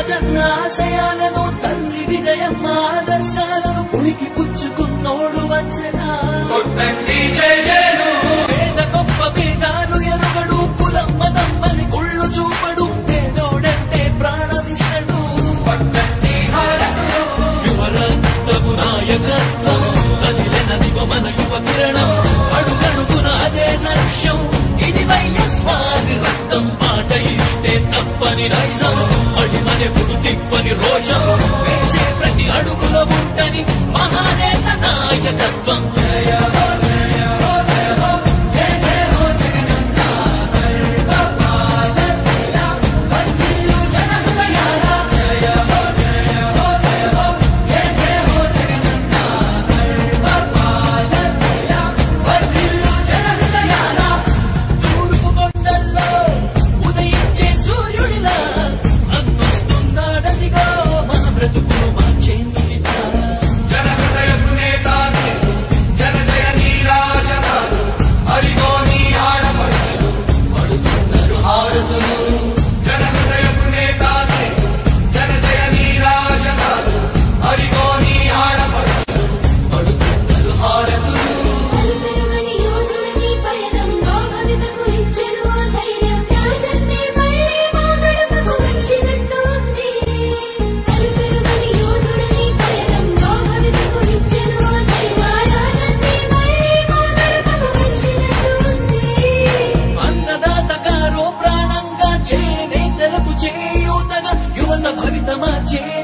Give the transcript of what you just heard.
రాజన్న ఆశయాలను తల్లి విజయమ్మ ఆదర్శాలను ఉనికి పుచ్చుకున్నోడు వచ్చనా కొట్టండి జై జయను పేద గొప్ప భేదాలు ఎరుగడు కులం మతమ్మని కుళ్ళు చూపడు పేదోడంటే ప్రాణమిస్తడు పట్టండి హారతులు యువరక్తము నాయకత్వం కదిలినదిగో మన యువ కిరణం అడుగడుగున అదే లక్ష్యం ఇది వైఎస్వారి రక్తం మాట ఇస్తే తప్పని నైజం అడిమనెప్పుడు తిప్పని రోషం వేసే ప్రతి అడుగుల ఉంటని మహానేత నాయకత్వం జయ హో, జయ హో, జయ హో, జయ జయ హో జగనన్న పరిపాలనీయ, వర్ధిల్లు జనహృదయాల. జయ హో, జయ హో, జయ హో, జయ జయ హో జగనన్న పరిపాలనీయ, వర్ధిల్లు జనహృదయాల. తూర్పు కొండల్లో ఉదయించే సూర్యుడిలా అన్నొస్తున్నాడదిగో మన బ్రతుకును మార్చేందుకిలా జన హృదయపు నేతాన్ని జన జయ నీరాజనాలు అరిగో నీ ఆడపడుచులు పడుతున్నారు హారతులు జన హృదయపు నేతాన్ని జన జయ నీరాజనాలు అరిగో నీ ఆడపడుచులు పడుతున్నారు హారతులు అలుపెరుగని యోధుడిని పయనంలో భవితకు ఇచ్చెను ఆ ధైర్యం. రాజన్నే మళ్ళీ మా గడపకు వచ్చినట్టు ఉంది. అలుపెరుగని యోధుడిని పయనంలో భవితకు ఇచ్చెను ఆ ధైర్యం. రాజన్నే మళ్ళీ మా గడపకు వచ్చినట్టు ఉంది. అన్నదాత గారో ప్రాణంగా చేనేతలకు చేయూతగా యువత భవిత మార్చే